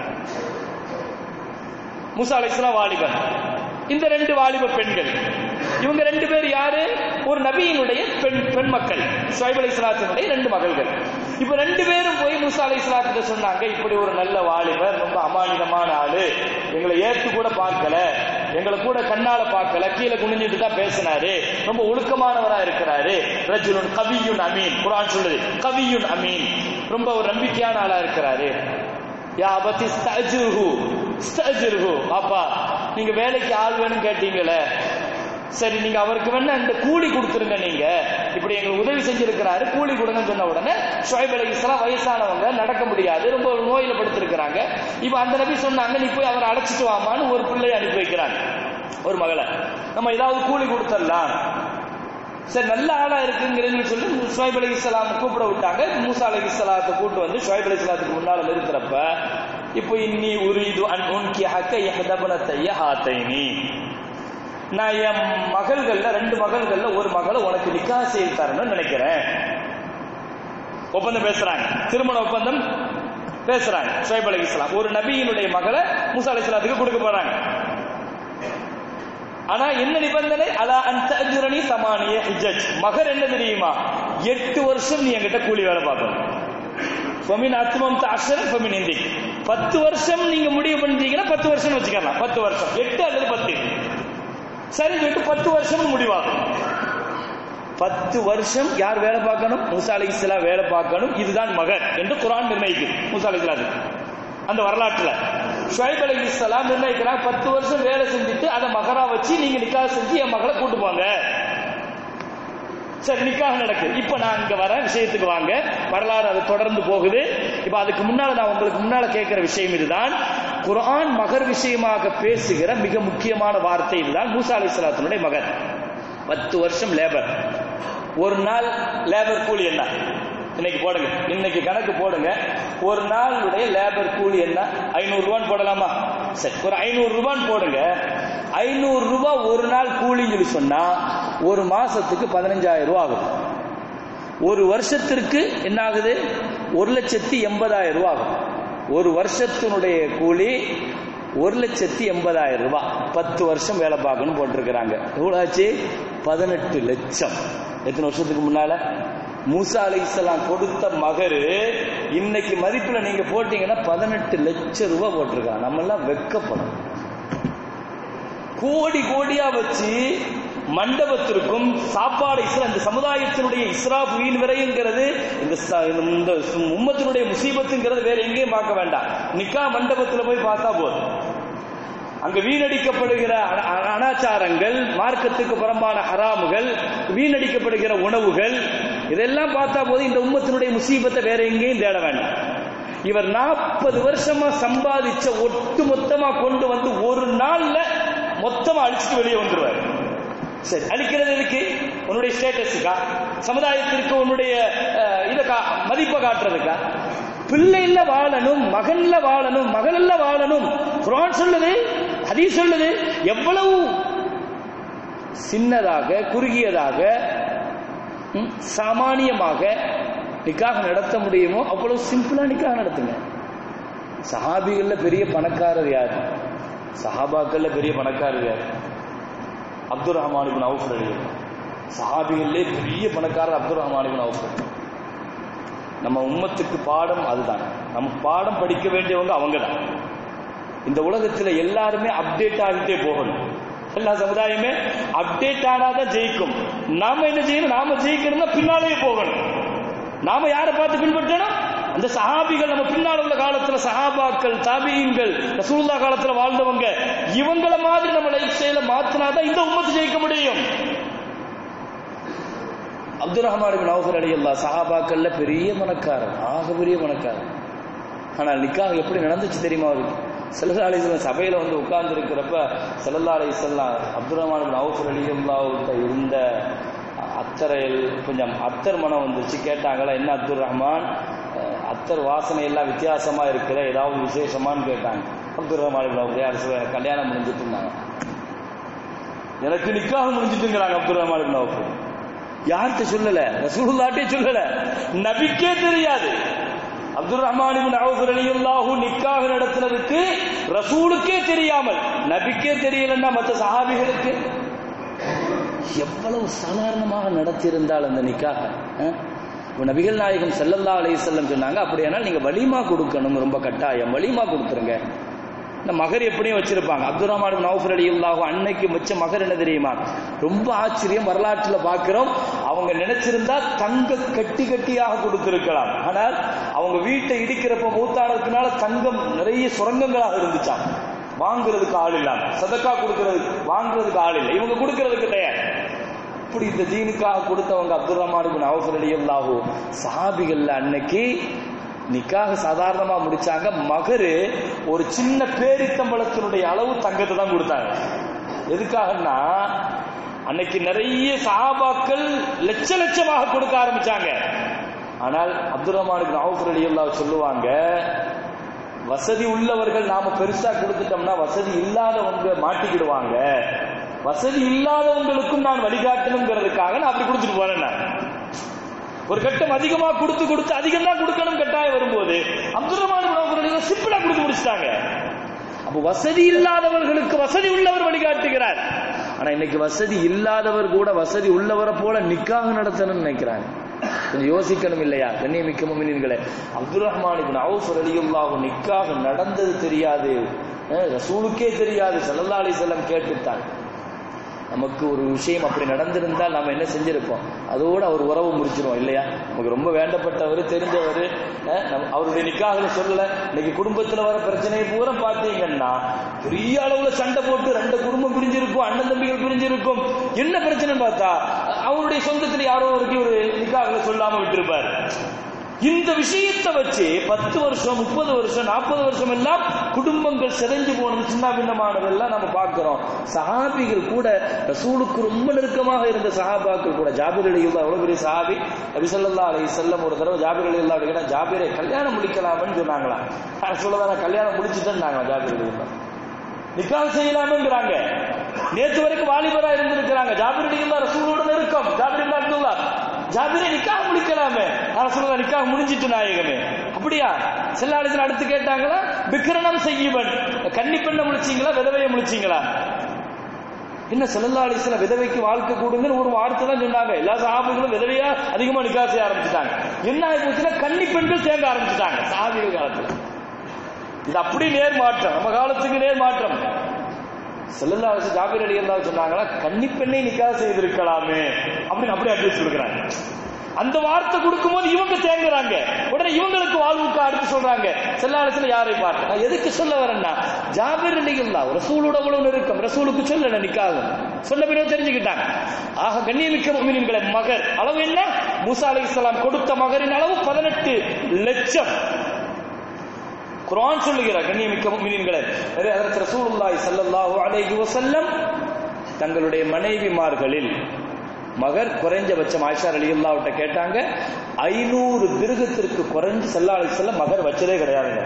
மூசா அலை இஸ்லாம் வாலிபன் இந்த ரெண்டு வாலிப பெண்கள் இவங்க ரெண்டு பேர் யாரு ஒரு நபியினுடைய பெண் பெண் மக்கள் சுவைப் அலை இஸ்லாத்தினுடைய ரெண்டு மகள்கள் இப்ப ரெண்டு பேரும் போய் மூசா அலை இஸ்லாத்திட்ட சொன்னாங்க இப்படி ஒரு நல்ல வாலிபர் ரொம்ப அமானிதமான ஆளு எங்களை ஏத்து கூட பார்க்கல எங்களை கூட கண்ணால பார்க்கல கீழே குனிஞ்சிட்டு தான் பேசினாரு ரொம்ப ஒழுக்கமானவரா இருக்கிறாரு ரஜுலுன் கவியுன் அமீன் குரான் சொல்லுது கவியுன் அமீன் ரொம்ப ஒரு நம்பிக்கையான ஆளா இருக்கிறாரு யா அபத்தி ஸ்தஜிருஹு ஸ்தஜிருஹு பாப்பா நீங்க வேலைக்கு ஆள் வேணும் கேட்டீங்களே சரி நீங்க அவருக்கு வேணா இந்த கூலி கொடுத்துருங்க நீங்க இப்படி எங்களுக்கு உதவி செஞ்சிருக்கிறாரு கூலி கொடுங்கன்னு சொன்ன உடனே ஷுவைப் அலைஹிஸ்ஸலாம் வயசானவங்க நடக்க முடியாது ரொம்ப நோயில படுத்திருக்கிறாங்க இப்ப அந்த நபி சொன்னாங்க நீ போய் அவரை அழைச்சிட்டு வாமான்னு ஒரு பிள்ளையை அனுப்பி வைக்கிறாங்க ஒரு மகளை நம்ம ஏதாவது கூலி கொடுத்துடலாம் சரி நல்ல ஆளா இருக்குங்கிறதுன்னு சொல்லி ஷுவைப் அலி இஸ்லாம் கூப்பிட விட்டாங்க மூசா அலி இஸ்லாத்தை கூட்டு வந்து ஷுவைப் அலி இஸ்லாத்துக்கு முன்னால நிறுத்துறப்ப இப்போ இன்னி உரிது அன் உன்கி ஹக்க யஹதபனத்தைய ஹாத்தைனி நான் என் மகள்கள்ல ரெண்டு மகள்கள்ல ஒரு மகளை உனக்கு நிக்கா செய்து தரணும்னு நினைக்கிறேன் ஒப்பந்தம் பேசுறாங்க திருமண ஒப்பந்தம் பேசுறாங்க ஷுவைப் அலி இஸ்லாம் ஒரு நபியினுடைய மகளை மூசா அலி இஸ்லாத்துக்கு கொடுக்க போறாங்க ஆனா என்ன நிபந்தனை அலா அந்த அஜுரணி சமானிய ஹிஜஜ் மகர் என்ன தெரியுமா எட்டு வருஷம் நீ என்கிட்ட கூலி வேலை பார்க்கணும் ஃபமின் அத்மம் அஷரன் ஃபமின் இந்தி பத்து வருஷம் நீங்க முடிவு பண்ணிட்டீங்கன்னா பத்து வருஷம் வச்சுக்கலாம் பத்து வருஷம் எட்டு அல்லது பத்து சரி சொல்லிட்டு பத்து வருஷம் முடிவாகும் பத்து வருஷம் யார் வேலை பார்க்கணும் மூசா அலி இஸ்லாம் வேலை பார்க்கணும் இதுதான் மகர் என்று குரான் நிர்ணயிக்குது மூசா அலி இஸ்லாத்துக்கு அந்த வரலாற்றுல ஷுவைப் அலி இஸ்லாம் நிர்ணயிக்கிறாங்க பத்து வருஷம் வேலை செஞ்சுட்டு அதை மகரா வச்சு நீங்க நிக்காக செஞ்சு என் மகளை கூட்டு போங்க சரி நிக்காக நடக்குது இப்ப நான் இங்க வர விஷயத்துக்கு வாங்க வரலாறு அது தொடர்ந்து போகுது இப்ப அதுக்கு முன்னால நான் உங்களுக்கு முன்னால கேட்கிற விஷயம் இதுதான் குர்ஆன் மகர் விஷயமாக பேசுகிற மிக முக்கியமான வார்த்தை இதுதான் மூசா அலி இஸ்லாத்தினுடைய மகர் பத்து வருஷம் லேபர் ஒரு நாள் லேபர் கூலி என்ன இன்னைக்கு போடுங்க இன்னைக்கு கணக்கு போடுங்க ஒரு நாளுடைய லேபர் கூலி என்ன ஐநூறு ரூபான்னு போடலாமா சரி ஒரு ஐநூறு ரூபான்னு போடுங்க ஐநூறு ரூபாய் ஒரு நாள் கூலின்னு சொல்லி சொன்னா ஒரு மாசத்துக்கு பதினஞ்சாயிரம் ரூபாய் ஆகுது ஒரு வருஷத்திற்கு என்ன ஆகுது ஒரு லட்சத்தி எண்பதாயிரம் ரூபாய் ஆகும் ஒரு வருஷத்தினுடைய கூலி ஒரு லட்சத்தி எண்பதாயிரம் ரூபாய் பத்து வருஷம் வேலை பார்க்கணும் போட்டிருக்கிறாங்க எவ்வளவு ஆச்சு பதினெட்டு லட்சம் எத்தனை வருஷத்துக்கு முன்னால மூசா அலி இஸ்லாம் கொடுத்த மகரு இன்னைக்கு மதிப்புல நீங்க போட்டீங்கன்னா பதினெட்டு லட்சம் ரூபாய் போட்டிருக்காங்க நம்ம எல்லாம் வெக்கப்படும் கோடி கோடியா வச்சு மண்டபத்திற்கும் சாப்பாடு இஸ்ரா இந்த சமுதாயத்தினுடைய இஸ்ராப் வீண் விரைங்கிறது இந்த ச- இந்த உம்மத்தினுடைய முசீபத்துங்கிறது வேற எங்கேயும் பார்க்க வேண்டாம் நிக்கா மண்டபத்துல போய் பார்த்தா போதும் அங்க வீணடிக்கப்படுகிற அன- அன- அனாச்சாரங்கள் மார்க்கத்துக்கு புறம்பான ஹராமுகள் வீணடிக்கப்படுகிற உணவுகள் இதெல்லாம் பார்த்தா போது இந்த உம்மத்தினுடைய முசீபத்தை வேற எங்கேயும் தேட வேண்டாம் இவர் நாற்பது வருஷமா சம்பாதிச்ச ஒட்டு மொத்தமா கொண்டு வந்து ஒரு நாள்ல மொத்தமா அழிச்சிட்டு வெளியே வந்துருவார் சரி அழிக்கிறது எதுக்கு உன்னுடைய ஸ்டேட்டஸுக்கா சமுதாயத்திற்கு உன்னுடைய அஹ், இத கா மதிப்பை காட்டுறதுக்கா பிள்ளைல வாழணும் மகன்ல வாழணும் மகள்ல வாழணும் குரான் சொல்லுது ஹதீஸ் சொல்லுது எவ்வளவு சின்னதாக குறுகியதாக ம், சாமானியமாக நிக்காக நடத்த முடியுமோ அவ்வளவு சிம்பிளா நிக்காக நடத்துங்க சஹாபிகள்ல பெரிய பணக்காரர் யார் சஹாபாக்கள்ல பெரிய பணக்காரர் யார் அப்துல் ரஹ்மான் இப்னு அவுஃப் ரலியல்லாஹு சஹாபிகள்லே பெரிய பணக்காரர் அப்துல் ரஹ்மான் இப்னு அவுஃப் நம்ம உம்மத்துக்கு பாடம் அதுதான் நம்ம பாடம் படிக்க வேண்டியவங்க அவங்க தான் இந்த உலகத்துல எல்லாருமே அப்டேட் ஆகிட்டே போகணும் எல்லா சமுதாயமே அப்டேட் ஆனாதான் ஜெயிக்கும் நாம என்ன செய்யணும் நாம ஜெயிக்கணும்னா பின்னாலேயே போகணும் நாம யாரை பார்த்து பின்பற்றணும் அந்த சஹாபிகள் நம்ம பின்னால் உள்ள காலத்துல சஹாபாக்கள் தாபியங்கள் ரசூலுல்லாஹ் காலத்துல வாழ்ந்தவங்க இவங்கள மாதிரி நம்ம லைஃப் ஸ்டைல மாத்தினாதான் இந்த உம்மத்து ஜெயிக்க முடியும் அப்துல் ரஹ்மான் பின் அவுஃபர் அலி அல்லா சஹாபாக்கள்ல பெரிய பணக்காரர் ஆக பெரிய பணக்காரர் ஆனால் நிக்காஹ் எப்படி நடந்துச்சு தெரியுமா அவருக்கு செல்லல்லா அலிஸ்லாம் சபையில வந்து உட்கார்ந்து இருக்கிறப்ப செல்லல்லா அலிஸ்லாம் அப்துல் ரஹ்மான் பின் அவுஃபர் அலி அல்லாவுட்ட இருந்த அத்தரையில் கொஞ்சம் அத்தர் மனம் வந்துச்சு கேட்டாங்களா என்ன அப்துல் ரஹ்மான் அஹ், அத்தர் வாசனை எல்லாம் வித்தியாசமா இருக்கிற ஏதாவது விசேஷமான்னு கேட்டாங்க அப்துல் ரஹ்மான் பின் அவுஃப் யார் சொல்ல, எனக்கு கல்யாணம் முடிஞ்சிட்டு இருந்தாங்க எனக்கு நிக்காக முடிஞ்சிட்டுங்கிறாங்க அப்துல் ரஹ்மான் பின் அவுஃப் யார்கிட்ட சொல்லல ரசூலுல்லாஹ்ட்டே சொல்லல நபிக்கே தெரியாது அப்துல் ரஹ்மான் இப்னு அவுஃப் ரலியல்லாஹு நிக்காஹ் நடத்துனதுக்கு ரசூலுக்கே தெரியாமல் நபிக்கே தெரியலன்னா மற்ற சஹாபிகளுக்கு எவ்வளவு சாதாரணமாக நடத்தியிருந்தால் அந்த நிக்காக இப்போ நபிகள் நாயகம் ஸல்லல்லாஹு அலைஹி வஸல்லம் சொன்னாங்க அப்படியானால் நீங்க வலிமா கொடுக்கணும் ரொம்ப கட்டாயம் வலிமா கொடுத்துருங்க இந்த மகர் எப்படியும் வச்சிருப்பாங்க அப்துல் ரஹ்மான் இப்னு அவுஃப் ரலியல்லாஹு அன்னைக்கு வச்ச மகர் என்ன தெரியுமா ரொம்ப ஆச்சரியம் வரலாற்றுல பார்க்கிறோம் அவங்க நினைச்சிருந்தா தங்க கட்டி கட்டியாக கொடுத்திருக்கலாம் ஆனால் அவங்க வீட்டை இடிக்கிறப்ப மூத்தானதுக்குனால தங்கம் நிறைய சுரங்கங்களாக இருந்துச்சாம் வாங்குறதுக்கு ஆள் இல்லாம சதக்கா கொடுக்கறதுக்கு வாங்குறதுக்கு ஆள் இல்லை இவங்க கொடுக்கறதுக்கு தயார் இப்படி இந்த தீனுக்காக கொடுத்தவங்க அப்துல் ரஹ்மான் பின் அவுஃப் ரலியல்லாஹு சஹாபிகள்ல அன்னைக்கு நிக்காக சாதாரணமா முடிச்சாங்க மகரு ஒரு சின்ன பேரித்தம்பளத்தினுடைய அளவு தங்கத்தை தான் கொடுத்தாங்க எதுக்காகன்னா அன்னைக்கு நிறைய சஹாபாக்கள் லட்ச லட்சமாக கொடுக்க ஆரம்பிச்சாங்க ஆனால் அப்துல் ரஹ்மான் பின் அவுஃப் ரலியல்லாஹு சொல்லுவாங்க வசதி உள்ளவர்கள் நாம பெருசா கொடுத்துட்டோம்னா வசதி இல்லாதவங்க மாட்டிக்கிடுவாங்க வசதி இல்லாதவங்களுக்கும் நான் வழிகாட்டணுங்கிறதுக்காக நான் அப்படி கொடுத்துட்டு போறேன் நான் ஒரு கட்டம் அதிகமா கொடுத்து கொடுத்து அதிகம் தான் கொடுக்கணும் கட்டாயம் வரும்போது அப்துல் ரஹ்மான் சிம்பிளா கொடுத்து முடிச்சிட்டாங்க அப்ப வசதி இல்லாதவர்களுக்கு வசதி உள்ளவர் வழிகாட்டுகிறார் ஆனா இன்னைக்கு வசதி இல்லாதவர் கூட வசதி உள்ளவரை போல நிக்காக நடத்தணும்னு நினைக்கிறாங்க கொஞ்சம் யோசிக்கணும் இல்லையா கண்ணியமிக்க முமினின்களே அப்துல் ரஹ்மான் இப்னு அவுஃப் ரலியல்லாஹு நிக்காக நடந்தது தெரியாது அஹ் ரசூலுக்கே தெரியாது ஸல்லல்லாஹு அலைஹி வஸல்லம் கேட்டுட்டாங்க நமக்கு ஒரு விஷயம் அப்படி நடந்திருந்தால் நாம என்ன செஞ்சிருப்போம் அதோட அவர் உறவு முடிச்சிருவோம் இல்லையா நமக்கு ரொம்ப வேண்டப்பட்டவர் தெரிஞ்சவர் அஹ், நம்ம- அவருடைய நிக்காகல சொல்லல இன்னைக்கு குடும்பத்துல வர பிரச்சனையை பூரா பார்த்தீங்கன்னா பெரிய அளவுல சண்டை போட்டு ரெண்டு குடும்பம் பிரிஞ்சிருக்கும் அண்ணன் தம்பிகள் பிரிஞ்சிருக்கும் என்ன பிரச்சனைன்னு பார்த்தா அவருடைய சொந்தத்துல யாரோ ஒருத்தி ஒரு நிக்காகல சொல்லாம விட்டிருப்பார் இந்த விஷயத்தை வச்சு பத்து வருஷம் முப்பது வருஷம் நாற்பது வருஷம் எல்லாம் குடும்பங்கள் சிதைஞ்சு போனது சின்ன பின்னமானதெல்லாம் நம்ம பார்க்கிறோம் சஹாபிகள் கூட ரசூலுக்கு ரொம்ப நெருக்கமாக இருந்த சஹாபாக்கள் கூட ஜாபிர் அலி அவ்வளவு பெரிய சஹாபி நபி ஸல்லல்லாஹு அலைஹி வஸல்லம் ஒரு தடவை ஜாபிர் அலி அல்லா கேட்டா ஜாபிரை கல்யாணம் முடிக்கலாம்னு சொன்னாங்களா சொல்லதான் நான் கல்யாணம் முடிச்சுட்டேன்னாங்க ஜாபிர் அலி அல்லா நிக்கால் செய்யலாம்ங்கிறாங்க நேத்து வரைக்கும் வாலிபரா இருந்திருக்கிறாங்க ஜாபிர் அலிகுல்லா ரசூலோட நெருக்கம் ஜாபிர் இல்லா அப்துல்லா ஜாபிரை நிக்காக முடிக்கலாமே ரசூலுல்லா நிக்காக முடிஞ்சிட்டு நாயகமே அப்படியா செல்லாலயத்தில் அடுத்து கேட்டாங்களா விக்கிரணம் செய்யுவன் கன்னி பெண்ணை முடிச்சீங்களா விதவையை முடிச்சீங்களா என்ன செல்லல்லா அலிஸ்ல விதவைக்கு வாழ்க்கை கொடுங்கன்னு ஒரு வார்த்தை தான் சொன்னாங்க எல்லா சாபிகளும் விதவையா அதிகமா நிக்கா செய்ய ஆரம்பிச்சுட்டாங்க என்ன ஆகி போச்சுன்னா கன்னி பெண்கள் சேர்க்க ஆரம்பிச்சுட்டாங்க சாபிகள் காலத்துல இது அப்படி நேர் மாற்றம் நம்ம காலத்துக்கு நேர் மாற்றம் செல்லல்லா வச்சு ஜாபீர் அலி அல்லா சொன்னாங்களா கன்னி பெண்ணை நிக்காக செய்திருக்கலாமே அப்படின்னு அப்படியே அட்வைஸ் கொடுக்குறாங்க அந்த வார்த்தை கொடுக்கும்போது இவங்க தேங்குறாங்க உடனே இவங்களுக்கு வாழ்வுக்கு அடுத்து சொல்றாங்க செல்லாலத்துல யாரை பார்த்து நான் எதுக்கு சொல்ல வரேன்னா ஜாபீர் அலி அல்லா ரசூலோட அவ்வளவு நெருக்கம் ரசூலுக்கு சொல்லல நிக்காக சொன்ன பிறகு தெரிஞ்சுக்கிட்டாங்க ஆக கண்ணியமிக்க முமினின்களை மகர் அளவு என்ன மூசா அலி இஸ்லாம் கொடுத்த மகரின் அளவு பதினெட்டு லட்சம் குர்ஆன் சொல்லுகிறார் கண்ணியமிக்க முஃமினீன்களே நிறைய ஹஜரத் ரசூலுல்லாஹி ஸல்லல்லாஹு அலைஹி வஸல்லம் தங்களுடைய மனைவிமார்களில் மகர் குறைஞ்சபட்சம் ஆயிஷா ரலியல்லாஹு கிட்ட கேட்டாங்க ஐநூறு திருகத்திற்கு குறைஞ்சு ஸல்லல்லாஹு அலைஹி வஸல்லம் மகர் வச்சதே கிடையாதுங்க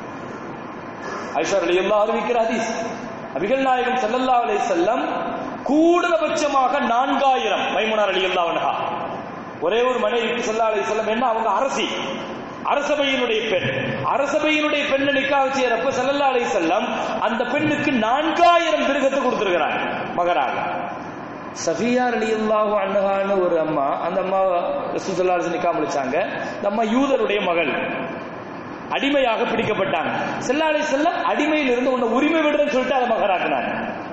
ஆயிஷா ரலியல்லாஹு அறிவிக்கிற ஹதீஸ் நபிகள் நாயகம் ஸல்லல்லாஹு அலைஹி வஸல்லம் கூடுதபட்சமாக நான்காயிரம் மைமுனா ரலியல்லாஹு அன்ஹா ஒரே ஒரு மனைவிக்கு ஸல்லல்லாஹு அலைஹி வஸல்லம் என்ன அவங்க அரசி அரசபையினுடைய பெண் அரசபையினுடைய பெண்ணை நிக்காக செய்யறப்ப ஸல்லல்லாஹு அலைஹி வஸல்லம் அந்த பெண்ணுக்கு நான்காயிரம் திருகத்தை கொடுத்திருக்கிறாங்க மகராக சஃபியா ரலியல்லாஹு அன்ஹான்னு ஒரு அம்மா அந்த அம்மா ரசூல் ஸல்லல்லாஹு அலைஹி வஸல்லம் நிக்கா முடிச்சாங்க இந்த அம்மா யூதருடைய மகள் அடிமையாக பிடிக்கப்பட்டாங்க ஸல்லல்லாஹு அலைஹி வஸல்லம் அடிமையிலிருந்து இருந்து உன்னை உரிமை விடுறேன்னு சொல்லிட்டு அதை மகராக்குனாங்க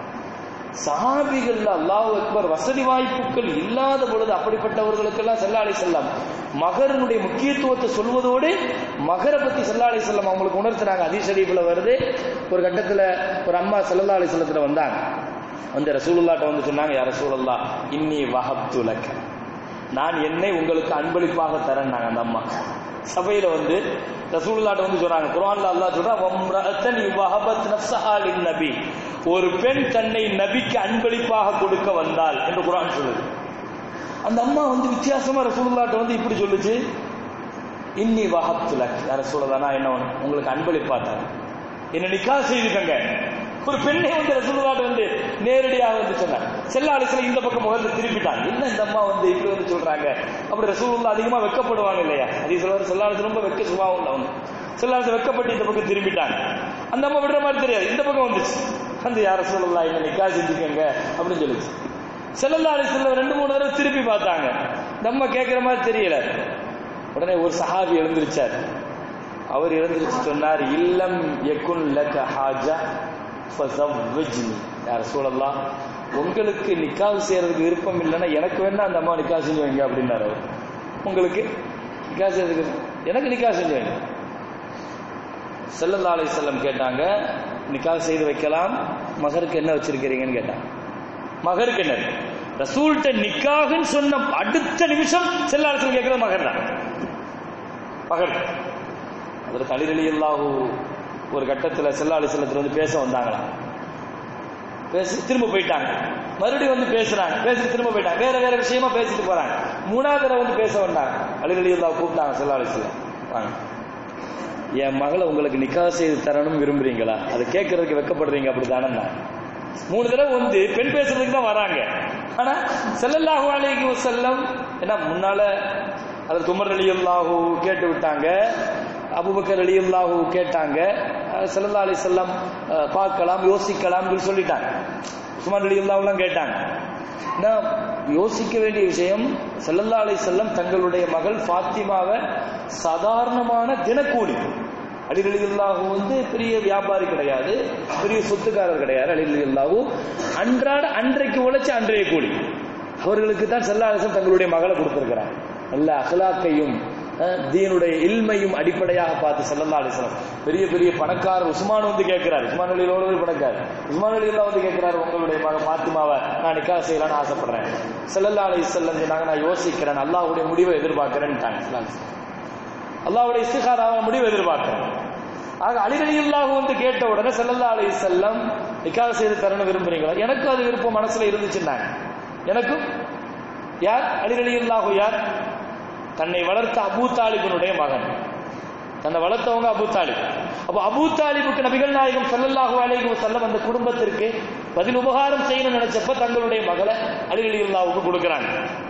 சஹாபிகள் அல்லாஹ் அக்பர் வசதி வாய்ப்புகள் இல்லாத பொழுது அப்படிப்பட்டவர்களுக்கெல்லாம் செல்லா அலை செல்லாம் மகரனுடைய முக்கியத்துவத்தை சொல்வதோடு மகரை பத்தி செல்லா அலை செல்லம் அவங்களுக்கு உணர்த்துறாங்க அதிஷரீஃபில் வருது ஒரு கட்டத்துல ஒரு அம்மா செல்லல்லா அலை செல்லத்துல வந்தாங்க வந்து ரசூலுல்லாட்ட வந்து சொன்னாங்க யார் ரசூலுல்லா இன்னி வஹப்துலக் நான் என்னை உங்களுக்கு அன்பளிப்பாக தரேன்னாங்க அந்த அம்மா சபையில வந்து ரசூலுல்லாட்ட வந்து சொல்றாங்க குர்ஆன்ல அல்லாஹ் சொல்றான் வம்ரஅத்தன் வஹபத் நஃப்ஸஹா நபி ஒரு பெண் தன்னை நபிக்கு அன்பளிப்பாக கொடுக்க வந்தாள் என்று குர்ஆன் சொல்லுது அந்த அம்மா வந்து வித்தியாசமா ரசூலுல்லாட்ட வந்து இப்படி சொல்லுச்சு இன்னி வஹப்துலக் யார ரசூலுல்லாஹ் நான் என்ன ஒண்ணு, உங்களுக்கு அன்பளிப்பா தரேன் என்ன நிக்கா செய்துக்கங்க ஒரு பெண்ணை வந்து ரசூலுல்லாட்ட வந்து நேரடியாக வந்து சொன்னாங்க செல்ல அலிஸ்ல இந்த பக்கம் முகத்தை திருப்பிட்டாங்க என்ன இந்த அம்மா வந்து இப்படி வந்து சொல்றாங்க அப்படி ரசூலுல்லா அதிகமா வெக்கப்படுவாங்க இல்லையா அதே சொல்லுவார் செல்ல அலிஸ் ரொம்ப வெக்க சுபாவம் உள்ளவங்க செல்ல அலிஸ் வெக்கப்பட்டு இந்த பக்கம் திரும்பிட்டாங்க அந்த அம்மா விடுற மாதிரி தெரியாது இந்த பக்கம் வந்துச்சு வந்து யார ரசூலுல்லா என்ன நிக்கா செஞ்சுக்கங்க அப்படின்னு சொல்லுச்சு செல்லல்லா அலிஸ்ல ரெண்டு மூணு தடவை திருப்பி பார்த்தாங்க இந்த அம்மா கேட்கிற மாதிரி தெரியல உடனே ஒரு சஹாபி எழுந்திருச்சார் அவர் எழுந்திருச்சு சொன்னார் இல்லம் யகுன் லக ஹாஜா ஃபஸவ்விஜ்னி யார் சூழல்லாம் உங்களுக்கு நிக்காஹ் செய்யறதுக்கு விருப்பம் இல்லைன்னா எனக்கு வேணா அந்த அம்மா நிக்காஹ் செஞ்சு வைங்க அப்படின்னாரு அவர் உங்களுக்கு நிக்காஹ் செய்யறதுக்கு எனக்கு நிக்காஹ் செஞ்சு வைங்க ஸல்லல்லாஹு அலைஹி வஸல்லம் கேட்டாங்க நிக்காக செய்து வைக்கலாம் மகருக்கு என்ன வச்சிருக்கிறீங்கன்னு கேட்டான் மகருக்கு என்ன ரசூல்கிட்ட நிக்காகன்னு சொன்ன அடுத்த நிமிஷம் செல்லாரசன் கேட்கறது மகர் தான் மகர் அதில் தளிரலி அல்லாஹூ ஒரு கட்டத்தில் செல்லாளி செல்லத்தில் வந்து பேச வந்தாங்களாம் பேசி திரும்ப போயிட்டாங்க மறுபடியும் வந்து பேசுறாங்க பேசி திரும்ப போயிட்டாங்க வேற வேற விஷயமா பேசிட்டு போறாங்க மூணாவது தடவை வந்து பேச வந்தாங்க அலிரலி அல்லா கூப்பிட்டாங்க செல்லாளி செல்லம் வாங்க என் மகளை உங்களுக்கு நிக்காக செய்து தரணும் விரும்புறீங்களா அதை கேட்கறதுக்கு வெக்கப்படுறீங்க அப்படித்தானே மூணு தடவை வந்து பெண் பேசுறதுக்கு தான் வராங்க ஆனா செல்லல்லாஹு அலைஹி வஸல்லம் என்ன முன்னால அதற்கு உமர் அலியுல்லாஹு கேட்டு விட்டாங்க அபுபக்கர் அலியுல்லாஹு கேட்டாங்க செல்லல்லா அலி செல்லம் பார்க்கலாம் யோசிக்கலாம் சொல்லிட்டாங்க உஸ்மான் அலியுல்லாஹுலாம் கேட்டாங்க நான் யோசிக்க வேண்டிய விஷயம் செல்லல்லா அலி செல்லம் தங்களுடைய மகள் ஃபாத்திமாவை சாதாரணமான தினக்கூலி அலிரலி அல்லாஹூ வந்து பெரிய வியாபாரி கிடையாது பெரிய சொத்துக்காரர் கிடையாது அலிரலி அல்லாஹூ அன்றாட அன்றைக்கு உழைச்ச அன்றைய கூலி அவர்களுக்கு தான் செல்லா அலிசம் தங்களுடைய மகளை கொடுத்திருக்கிறார் நல்ல அகலாக்கையும் தீனுடைய இல்மையும் அடிப்படையாக பார்த்து செல்லல்லா அலிஸ்லாம் பெரிய பெரிய பணக்காரர் உஸ்மான் வந்து கேட்கிறார் உஸ்மான் அலியோட ஒரு பணக்காரர் உஸ்மான் அலியெல்லாம் வந்து கேட்கிறார் உங்களுடைய மக பாத்திமாவை நான் நிக்கா செய்யலாம்னு ஆசைப்படுறேன் செல்லல்லா அலி செல்லம் சொன்னாங்க நான் யோசிக்கிறேன் அல்லாஹுடைய முடிவை எதிர்பார்க்கிறேன்ட்டாங்க அல்லாவுடைய இஸ்திகாராவை முடிவு எதிர்பார்க்கிறேன் ஆக அலிரலியுல்லாஹு வந்து கேட்ட உடனே செல்லல்லா அலி செல்லம் நிக்காக செய்து தரணும் விரும்புறீங்களா எனக்கும் அது விருப்பம் மனசுல இருந்துச்சுன்னாங்க எனக்கும் யார் அலிரலியுல்லாஹு யார் தன்னை வளர்த்த அபூ தாலிபனுடைய மகன் தன்னை வளர்த்தவங்க அபூ தாலிப் அப்போ அபூ தாலிபுக்கு நபிகள் நாயகம் சல்லல்லாஹு அலைஹி வஸல்லம் அந்த குடும்பத்திற்கு பதில் உபகாரம் செய்யணும்னு நினைச்சப்ப தங்களுடைய மகளை அலிரலியுல்லாவுக்கு கொடுக்குறாங்க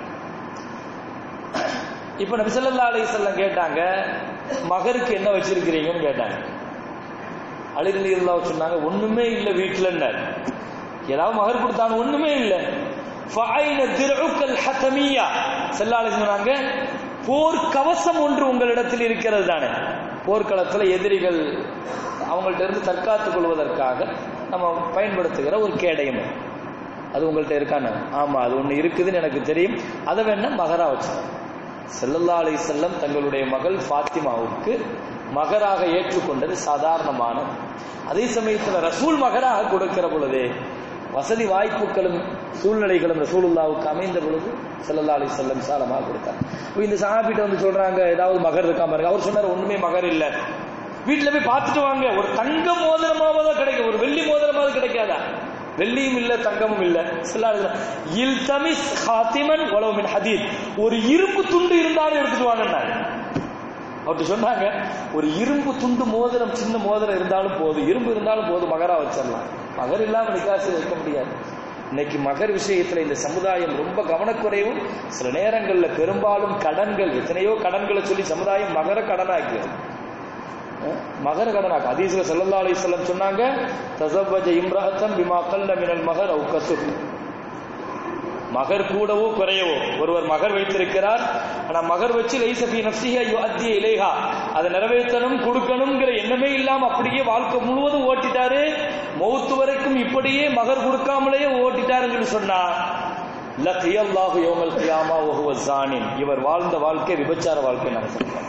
இப்ப நபி ஸல்லல்லாஹு அலைஹி வஸல்லம் கேட்டாங்க மகருக்கு என்ன வச்சிருக்கிறீங்கன்னு கேட்டாங்க அலிரலி அல்லாஹ் சொன்னாங்க ஒண்ணுமே இல்ல வீட்டுலன்னாரு ஏதாவது மகர் கொடுத்தாங்க ஒண்ணுமே இல்ல ஃபஐன திர்உக்கல் ஹதமியா ஸல்லல்லாஹு சொன்னாங்க போர் கவசம் ஒன்று உங்களிடத்தில் இருக்கிறது தானே போர்க்களத்துல எதிரிகள் அவங்கள்ட்ட இருந்து தற்காத்துக் கொள்வதற்காக நம்ம பயன்படுத்துகிற ஒரு கேடயம் அது உங்கள்ட்ட இருக்கான்னு ஆமா அது ஒண்ணு இருக்குதுன்னு எனக்கு தெரியும் அதை வேணா மகரா வச்சு செல்லல்லா அலி செல்லம் தங்களுடைய மகள் ஃபாத்திமாவுக்கு மகராக ஏற்றுக்கொண்டது சாதாரணமான அதே சமயத்தில் ரசூல் மகராக கொடுக்கிற பொழுது வசதி வாய்ப்புகளும் சூழ்நிலைகளும் ரசூலுல்லாவுக்கு அமைந்த பொழுது செல்லல்லா அலி செல்லம் சாலமாக கொடுத்தார் இந்த சஹாபிட்ட வந்து சொல்றாங்க ஏதாவது மகர் இருக்கா பாருங்க அவர் சொன்னார் ஒண்ணுமே மகர் இல்லை வீட்டுல போய் பார்த்துட்டு வாங்க ஒரு தங்க மோதிரமாவது கிடைக்கும் ஒரு வெள்ளி மோதிரமாவது கிடைக்காதா வெள்ளியும் இல்ல தங்கமும் இல்ல இல் தமிஸ் ஹாத்திமன் உலகமின் ஹதீத் ஒரு இரும்பு துண்டு இருந்தாலும் எடுத்துட்டு வாங்கன்னாங்க அவர்கிட்ட சொன்னாங்க ஒரு இரும்பு துண்டு மோதிரம் சின்ன மோதிரம் இருந்தாலும் போதும் இரும்பு இருந்தாலும் போதும் மகரா வச்சிடலாம் மகர் இல்லாம நிக்காசி வைக்க முடியாது இன்னைக்கு மகர் விஷயத்துல இந்த சமுதாயம் ரொம்ப கவனக்குறைவும் சில நேரங்கள்ல பெரும்பாலும் கடன்கள் எத்தனையோ கடன்களை சொல்லி சமுதாயம் மகர கடனாக்கிறது மகர கடனாக்கு அதீஸ்ல சல்லல்லா அலிஸ்லம் சொன்னாங்க தசவஜ இம்ராத்தம் பிமா கல்ல மினல் மகர் அவு கசுப் மகர் கூடவோ குறையவோ ஒருவர் மகர் வைத்திருக்கிறார் ஆனா மகர் வச்சு லைசபி நப்சிஹா யுஅத்திய இலைஹா அதை நிறைவேற்றணும் கொடுக்கணுங்கிற எண்ணமே இல்லாம அப்படியே வாழ்க்கை முழுவதும் ஓட்டிட்டாரு மௌத்து வரைக்கும் இப்படியே மகர் கொடுக்காமலேயே ஓட்டிட்டாருன்னு சொல்லி சொன்னா லக்கியல்லாஹு யோமல் கியாமா ஒஹுவ ஜானின் இவர் வாழ்ந்த வாழ்க்கை விபச்சார வாழ்க்கை நாங்க சொல்றோம்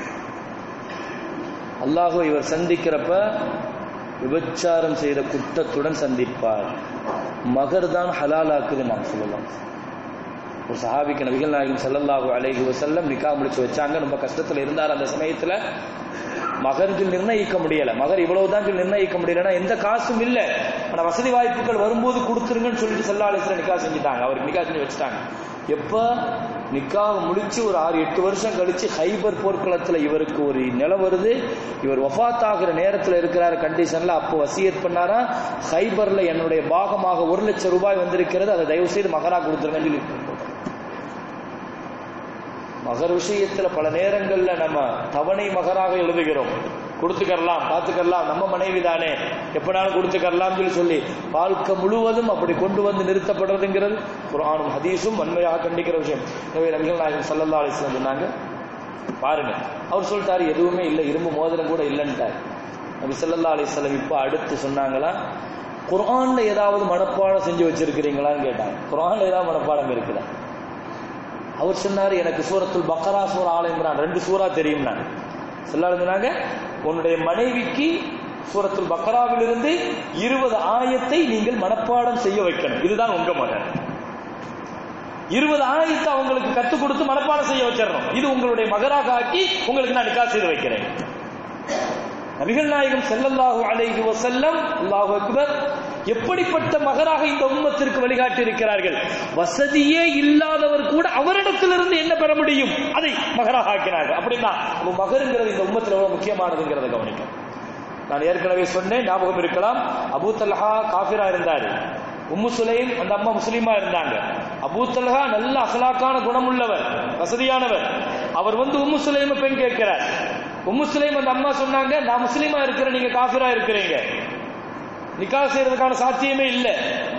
அல்லாஹோ இவர் சந்திக்கிறப்ப விபச்சாரம் செய்த குற்றத்துடன் சந்திப்பார் மகர் தான் ஹலாலாக்குது நான் சொல்லலாம் ஒரு சஹாபிக்கு நபிகள் நாயகம் சல்லல்லாஹு அலைஹி வசல்லம் நிக்கா முடிச்சு வச்சாங்க ரொம்ப கஷ்டத்துல இருந்தார் அந்த சமயத்துல மகருக்கு நிர்ணயிக்க முடியல மகர் இவ்வளவுதான் சொல்லி நிர்ணயிக்க முடியலன்னா எந்த காசும் இல்ல ஆனா வசதி வாய்ப்புகள் வரும்போது கொடுத்துருங்கன்னு சொல்லிட்டு சல்லா அலிஸ்ல நிக்கா செஞ்சுட்டாங்க அவருக்கு நிக்கா செஞ்சு வச்சுட்டாங்க எப்ப நிக்காக முடிச்சு ஒரு ஆறு எட்டு வருஷம் கழிச்சு ஹைபர் போர்க்களத்துல இவருக்கு ஒரு நிலம் வருது இவர் வஃத் ஆகிற நேரத்துல இருக்கிறார் கண்டிஷன்ல அப்போ வசியத் பண்ணாரா ஹைபர்ல என்னுடைய பாகமாக ஒரு லட்சம் ரூபாய் வந்திருக்கிறது அதை தயவு செய்து மகரா கொடுத்துருங்கன்னு சொல்லி மகர் விஷயத்துல பல நேரங்கள்ல நம்ம தவணை மகராக எழுதுகிறோம் கொடுத்துக்கரலாம் பார்த்துக்கரலாம் நம்ம மனைவி தானே எப்பனாலும் கொடுத்துக்கரலாம் சொல்லி சொல்லி வாழ்க்கை முழுவதும் அப்படி கொண்டு வந்து நிறுத்தப்படுறதுங்கிறது குரானும் ஹதீஸும் வன்மையாக கண்டிக்கிற விஷயம் எனவே நபிகள் நாயகம் சல்லல்லா அலிஸ்லாம் சொன்னாங்க பாருங்க அவர் சொல்லிட்டாரு எதுவுமே இல்லை இரும்பு மோதிரம் கூட இல்லைன்ட்டார் நபி சல்லல்லா அலிஸ்லாம் இப்போ அடுத்து சொன்னாங்களா குரான்ல ஏதாவது மனப்பாடம் செஞ்சு வச்சிருக்கிறீங்களான்னு கேட்டாங்க குரான்ல ஏதாவது மனப்பாடம் இருக்குதா அவர் சொன்னார் எனக்கு சூரத்துல் பக்கரா சூரா ஆலயம்ரான் ரெண்டு சூறா தெரியும் நான் சொல்லாருங்க உன்னுடைய மனைவிக்கு சூரத்துல் பக்ராவிலிருந்து இருபது ஆயத்தை நீங்கள் மனப்பாடம் செய்ய வைக்கணும் இதுதான் உங்க மகன் இருபது ஆயத்தை அவங்களுக்கு கற்றுக் கொடுத்து மனப்பாடம் செய்ய வச்சிடணும் இது உங்களுடைய மகராக ஆக்கி உங்களுக்கு நான் நிக்கா செய்து வைக்கிறேன் நபிகள் நாயகம் ஸல்லல்லாஹு அலைஹி வஸல்லம் அல்லாஹு அக்பர் எப்படிப்பட்ட மகராக இந்த உம்மத்திற்கு வழிகாட்டி இருக்கிறார்கள் வசதியே இல்லாதவர் கூட அவரிடத்திலிருந்து என்ன பெற முடியும் அதை மகராக ஆக்கினார்கள் அப்படின்னா அப்ப மகருங்கிறது இந்த உம்மத்தில் எவ்வளவு முக்கியமானதுங்கிறத கவனிக்கும் நான் ஏற்கனவே சொன்னேன் ஞாபகம் இருக்கலாம் அபூ தல்ஹா காஃபிரா இருந்தாரு உம்மு சுலைம் அந்த அம்மா முஸ்லீமா இருந்தாங்க அபூ தல்ஹா நல்ல அகலாக்கான குணமுள்ளவர் வசதியானவர் அவர் வந்து உம்மு சுலைம பெண் கேட்கிறார் உம்மு சுலைம் அந்த அம்மா சொன்னாங்க நான் முஸ்லீமா இருக்கிறேன் நீங்க காஃபிரா இருக்கிறீங்க நிக்கா செய்யறதுக்கான சாத்தியமே இல்லை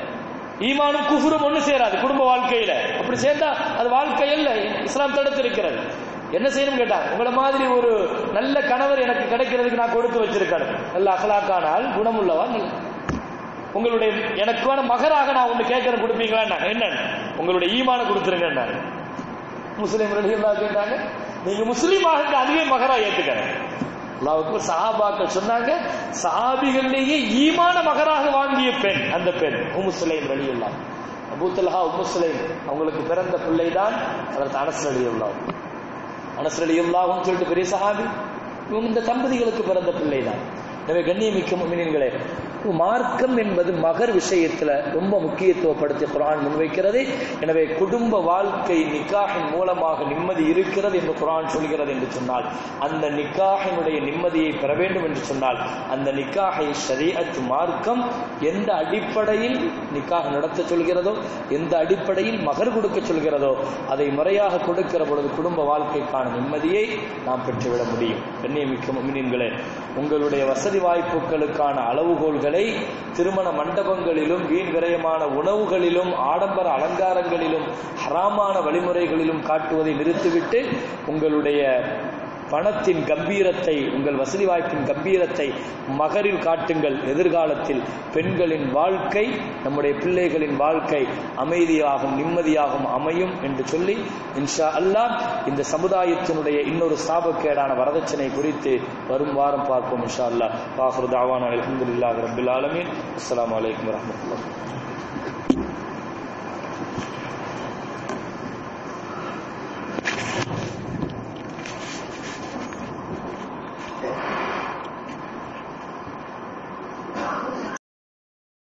ஈமானும் குஃபுரும் ஒண்ணு சேராது குடும்ப வாழ்க்கையில அப்படி சேர்ந்தா அது வாழ்க்கை அல்ல இஸ்லாம் தடுத்து இருக்கிறது என்ன செய்யணும் கேட்டா உங்களை மாதிரி ஒரு நல்ல கணவர் எனக்கு கிடைக்கிறதுக்கு நான் கொடுத்து வச்சிருக்கேன் நல்ல அகலாக்கானால் குணமுள்ளவா நல்ல உங்களுடைய எனக்கான மகராக நான் ஒண்ணு கேட்கறேன் கொடுப்பீங்களா என்ன உங்களுடைய ஈமான கொடுத்துருங்க முஸ்லீம் ரலியல்லாஹு கேட்டாங்க நீங்க முஸ்லீம் ஆகுங்க அதுவே மகரா ஏத்துக்கிறேன் அல்லாவுக்கு சஹாபாக்கள் சொன்னாங்க சஹாபிகளிலேயே ஈமான மகராக வாங்கிய பெண் அந்த பெண் உம்மு சுலைம் ரலியல்லாஹு அபூ தல்ஹா உம்மு சுலைம் அவங்களுக்கு பிறந்த பிள்ளைதான் அதற்கு அனஸ் ரலியல்லாஹு அனஸ் ரலியல்லாஹுன்னு சொல்லிட்டு பெரிய சஹாபி இவங்க இந்த தம்பதிகளுக்கு பிறந்த பிள்ளைதான் எனவே கண்ணியமிக்க முமினின்களே மார்க்கம் என்பது மகர் விஷயத்துல ரொம்ப முக்கியத்துவப்படுத்தி குரான் முன்வைக்கிறது எனவே குடும்ப வாழ்க்கை நிக்காஹின் மூலமாக நிம்மதி இருக்கிறது என்று குரான் சொல்கிறது என்று சொன்னால் அந்த நிக்காஹினுடைய நிம்மதியை பெற வேண்டும் என்று சொன்னால் அந்த நிக்காஹை ஷரீஅத் மார்க்கம் எந்த அடிப்படையில் நிக்காக நடத்த சொல்கிறதோ எந்த அடிப்படையில் மகர் கொடுக்க சொல்கிறதோ அதை முறையாக கொடுக்கிற பொழுது குடும்ப வாழ்க்கைக்கான நிம்மதியை நாம் பெற்றுவிட முடியும் கண்ணியமிக்க முமினின்களே உங்களுடைய வசதி வாய்ப்புகளுக்கான அளவுகோல்களை திருமண மண்டபங்களிலும் வீண் விரயமான உணவுகளிலும் ஆடம்பர அலங்காரங்களிலும் ஹராமான வழிமுறைகளிலும் காட்டுவதை நிறுத்திவிட்டு உங்களுடைய பணத்தின் கம்பீரத்தை உங்கள் வசதி வாய்ப்பின் கம்பீரத்தை மகரில் காட்டுங்கள் எதிர்காலத்தில் பெண்களின் வாழ்க்கை நம்முடைய பிள்ளைகளின் வாழ்க்கை அமைதியாகும் நிம்மதியாகும் அமையும் என்று சொல்லி இன்ஷா அல்லாஹ் இந்த சமுதாயத்தினுடைய இன்னொரு சாபக்கேடான வரதட்சணை குறித்து வரும் வாரம் பார்ப்போம் இன்ஷா அல்லாஹ் வாஹர் தாவான் அலமதுல்லாஹ் ரபில் ஆலமீன் அஸ்ஸலாமு அலைக்கும் வரஹ்மத்துல்லாஹ்